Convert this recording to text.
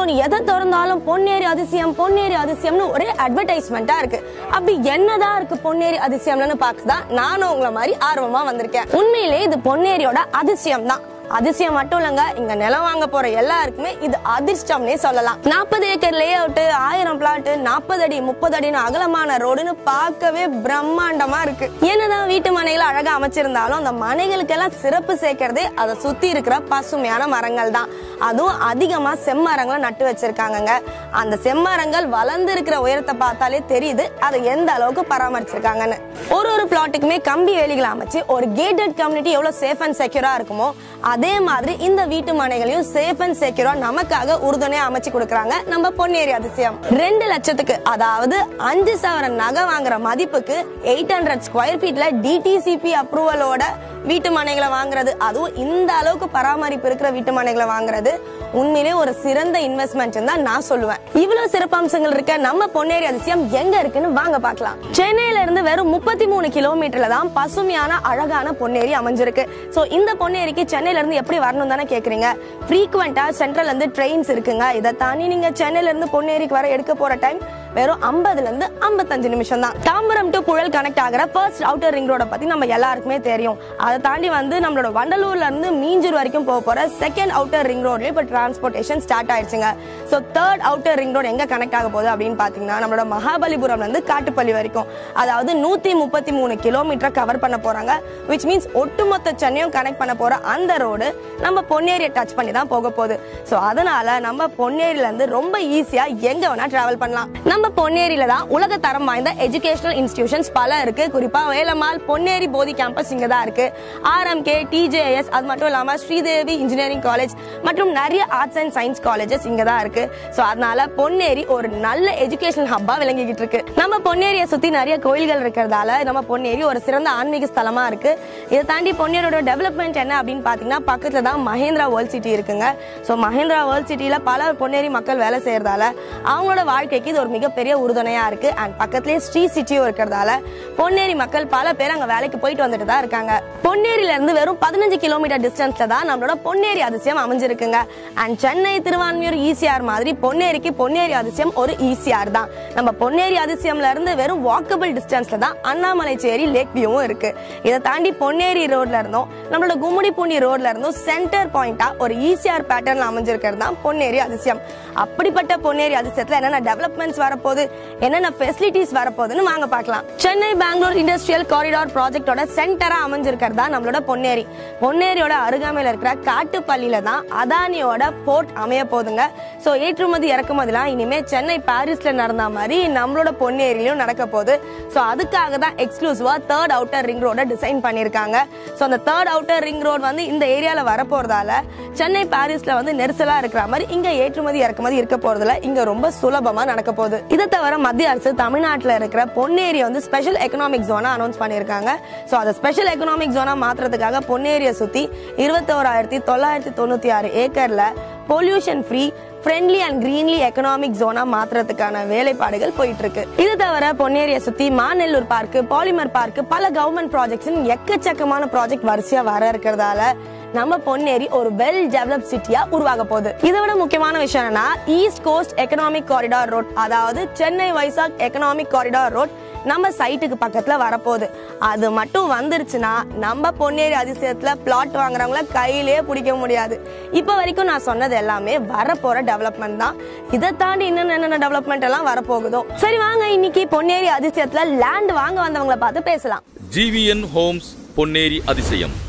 நீ எதை திறந்தாலும் பொன்னேரி அதிசயம் பொன்னேரி அதிசயம்னு ஒரே அட்வர்டைஸ்மெண்டா இருக்கு அப்படி என்னதான் இருக்கு பொன்னேரி அதிசயம்னு பார்க்கதான் நானும் உங்களை மாதிரி ஆர்வமா வந்திருக்கேன் உண்மையிலே இது பொன்னேரியோட அதிசயம் தான் அதிசயம் மட்டும் இல்லைங்க இங்க நிலம் வாங்க போற எல்லாருக்குமே இது அதிர்ஷ்டம்னே சொல்லலாம் நாற்பது ஏக்கர் லே அவுட் ஆயிரம் பிளாட் நாற்பது அடி முப்பது அடின்னு அகலமான ரோடுன்னு பார்க்கவே பிரம்மாண்டமா இருக்கு என்னதான் வீட்டு மனைகளை அழகா அமைச்சிருந்தாலும் அந்த மனைகளுக்கெல்லாம் சிறப்பு சேர்க்கறதே அதை சுத்தி இருக்கிற பசுமையான மரங்கள் தான் அதுவும் அதிகமா செம்மரங்களை நட்டு வச்சிருக்காங்கங்க அந்த செம்மரங்கள் வளர்ந்து இருக்கிற உயரத்தை பார்த்தாலே தெரியுது அதை எந்த அளவுக்கு பராமரிச்சிருக்காங்கன்னு ஒரு ஒரு பிளாட்டுக்குமே கம்பி வேலிகளை அமைச்சு ஒரு கேட்டட் கம்யூனிட்டி எவ்வளவு சேஃப் அண்ட் செக்யூரா இருக்குமோ அதே மாதிரி இந்த வீட்டு மனைகளையும் சேஃப் அண்ட் செக்யூரா நமக்காக உறுதுணையா அமைச்சு கொடுக்கறாங்க நம்ம பொன்னேரி அதிசயம் ரெண்டு லட்சத்துக்கு அதாவது அஞ்சு சவரன் நகை வாங்குற மதிப்புக்கு எயிட் ஹண்ட்ரட் ஸ்கொயர் ஃபீட்ல டிடிசிபி அப்ரூவலோட வீட்டு மனைகளை வாங்குறது அதுவும் இந்த அளவுக்கு பராமரிப்பு இருக்கிற வீட்டு மனைகளை வாங்குறது உண்மையிலே ஒரு சிறந்த இன்வெஸ்ட்மெண்ட் தான் நான் சொல்லுவேன் இவ்வளவு சிறப்பம்சங்கள் இருக்க நம்ம பொன்னேரி அதிசயம் எங்க இருக்குன்னு வாங்க பார்க்கலாம் சென்னையில இருந்து வெறும் முப்பத்தி மூணு கிலோமீட்டர்ல தான் பசுமையான அழகான பொன்னேரி அமைஞ்சிருக்கு சோ இந்த பொன்னேரிக்கு சென்னையில இருந்து எப்படி வரணும் தானே கேக்குறீங்க ஃப்ரீக்வெண்டா சென்ட்ரல்ல இருந்து ட்ரெயின்ஸ் இருக்குங்க இதை தாண்டி நீங்க சென்னையில இருந்து பொன்னேரிக்கு வர எடுக்க போற டைம் வெறும் ஐம்பதுல இருந்து ஐம்பத்தஞ்சு நிமிஷம் தான் தாம்பரம் டு புழல் கனெக்ட் ஆகிற ஃபர்ஸ்ட் அவுட்டர் ரிங் ரோட பத்தி நம்ம எல்லாருக்குமே தெரியும் அதை தாண்டி வந்து நம்மளோட வண்டலூர்ல இருந்து மீஞ்சூர் வரைக்கும் போக போற செகண்ட் அவுட்டர் ரிங் ரோட்லயும் இப்போ டிரான்ஸ்போர்ட்டேஷன் ஸ்டார்ட் ஆயிடுச்சுங்க so third outer ring road எங்க கனெக்ட் ஆக போகுது அப்படின்னு பாத்தீங்கன்னா நம்மளோட மகாபலிபுரம்ல இருந்து காட்டுப்பள்ளி வரைக்கும் அதாவது நூத்தி முப்பத்தி மூணு கிலோமீட்டர் கவர் பண்ண போறாங்க விச் மீன்ஸ் ஒட்டுமொத்த சென்னையும் கனெக்ட் பண்ண போற அந்த ரோடு நம்ம பொன்னேரியை டச் பண்ணி தான் போக போகுது ஸோ அதனால நம்ம பொன்னேரியில இருந்து ரொம்ப ஈஸியா எங்க வேணா டிராவல் பண்ணலாம் நம்ம பொன்னேரியில தான் உலக தரம் வாய்ந்த எஜுகேஷனல் இன்ஸ்டிடியூஷன்ஸ் பல இருக்கு குறிப்பா வேலம்மாள் பொன்னேரி போதி கேம்பஸ் இங்க தான் இருக்கு ஆர்எம்கே டிஜேஎஸ் அது மட்டும் இல்லாம ஸ்ரீதேவி இன்ஜினியரிங் காலேஜ் மற்றும் நிறைய ஆர்ட்ஸ் அண்ட் சயின்ஸ் காலேஜஸ் இங்க தான் இருக்கு ஸோ அதனால பொன்னேரி ஒரு நல்ல எஜுகேஷனல் ஹப்பா விளங்கிக்கிட்டு இருக்கு நம்ம பொன்னேரியை சுத்தி நிறைய கோயில்கள் இருக்கிறதால நம்ம பொன்னேரி ஒரு சிறந்த ஆன்மீக ஸ்தலமா இருக்கு இதை தாண்டி பொன்னேரியோட டெவலப்மெண்ட் என்ன அப்படின்னு பாத்தீங்கன்னா பக்கத்துல தான் மகேந்திரா வேர்ல்ட் சிட்டி இருக்குங்க ஸோ மகேந்திரா வேர்ல்ட் சிட்டில பல பொன்னேரி மக்கள் வேலை செய்யறதால அவங்களோட வாழ்க்கைக்கு இது ஒரு மிகப்பெரிய உறுதுணையா இருக்கு அண்ட் பக்கத்துலயே ஸ்ரீ சிட்டியும் இருக்கிறதால பொன்னேரி மக்கள் பல பேர் அங்க வேலைக்கு போயிட்டு வந்துட்டு தான் இருக்காங்க பொன்னேரியில இருந்து வெறும் பதினஞ்சு கிலோமீட்டர் டிஸ்டன்ஸ்ல தான் நம்மளோட பொன்னேரி அதிசயம் அமைஞ்சிருக்குங்க அண்ட் சென்னை திருவான்மியூர் ஈசிஆர் மாதிரி பொன்னேரிக்கு பொன்னேரி அதிசயம் ஒரு ஈசிஆர் தான் நம்ம பொன்னேரி அதிசயம்ல இருந்து வெறும் வாக்கபிள் டிஸ்டன்ஸ்ல தான் அண்ணாமலை சேரி லேக் வியூவும் இருக்கு இதை தாண்டி பொன்னேரி ரோட்ல இருந்தும் நம்மளோட கும்முடிப்பூண்டி ரோட்ல இருந்தும் சென்டர் பாயிண்டா ஒரு ஈசிஆர் பேட்டர்ன்ல அமைஞ்சிருக்கிறது தான் பொன்னேரி அதிசயம் அப்படிப்பட்ட பொன்னேரி அதிசயத்துல என்னென்ன டெவலப்மெண்ட்ஸ் வரப்போகுது என்னென்ன ஃபெசிலிட்டிஸ் வரப்போகுதுன்னு வாங்க பார்க்கலாம் சென்னை பெங்களூர் இண்டஸ்ட்ரியல் காரிடார் ப்ராஜெக்டோட சென்டரா அமைஞ்சிருக்கிறது தான் நம்மளோட பொன்னேரி பொன்னேரியோட அருகாமையில இருக்கிற காட்டுப்பள்ளியில தான் அதானியோட போர்ட் அமைய போகுதுங்க ஸோ ஏற்றுமதி இறக்குமதிலாம் இனிமே சென்னை பாரிஸ்ல நடந்த மாதிரி நம்மளோட பொன்னேரியிலும் நடக்க போகுது ஸோ அதுக்காக தான் எக்ஸ்க்ளூசிவா தேர்ட் அவுட்டர் ரிங் ரோட டிசைன் பண்ணியிருக்காங்க ஸோ அந்த தேர்ட் அவுட்டர் ரிங் ரோடு வந்து இந்த ஏரியால வரப்போறதால சென்னை பாரிஸ்ல வந்து நெரிசலா இருக்கிற மாதிரி இங்க ஏற்றுமதி இறக்குமதி இருக்க போறதுல இங்க ரொம்ப சுலபமா நடக்க போகுது இதை தவிர மத்திய அரசு தமிழ்நாட்டுல இருக்கிற பொன்னேரி வந்து ஸ்பெஷல் எக்கனாமிக் ஜோனா அனௌன்ஸ் பண்ணியிருக்காங்க ஸோ அதை ஸ்பெஷல் எக்கனாமிக் ஜோனா மாத்துறதுக்காக பொன்னேரியை சுத்தி இருபத்தோராயிரத்தி தொள்ளாயிரத்தி தொண்ணூத்தி ஆறு ஏக்கர்ல pollution free friendly and greenly economic ஜோனா மாத்துறதுக்கான வேலைப்பாடுகள் போயிட்டு இருக்கு இது தவிர பொன்னேரியை சுத்தி மாநெல்லூர் பார்க் பாலிமர் பார்க் பல கவர்மெண்ட் ப்ராஜெக்ட்ஸ் எக்கச்சக்கமான ப்ராஜெக்ட் வரிசையா வர இருக்கிறதால நம்ம பொன்னேரி ஒரு வெல் டெவலப் சிட்டியா உருவாக போகுது இதை விட முக்கியமான விஷயம் என்னன்னா east coast economic corridor road அதாவது Chennai Vizag economic corridor road நம்ம சைட்டுக்கு பக்கத்துல வரப்போகுது அது மட்டும் வந்துருச்சுன்னா நம்ம பொன்னேரி அதிசயத்துல பிளாட் வாங்குறவங்கள கையிலேயே பிடிக்க முடியாது இப்ப வரைக்கும் நான் சொன்னது எல்லாமே வரப்போற டெவலப்மெண்ட் தான் இதை தாண்டி இன்னும் என்னென்ன டெவலப்மெண்ட் எல்லாம் வரப்போகுதோ சரி வாங்க இன்னைக்கு பொன்னேரி அதிசயத்துல லேண்ட் வாங்க வந்தவங்கள பார்த்து பேசலாம் ஜிவிஎன் ஹோம்ஸ் பொன்னேரி அதிசயம்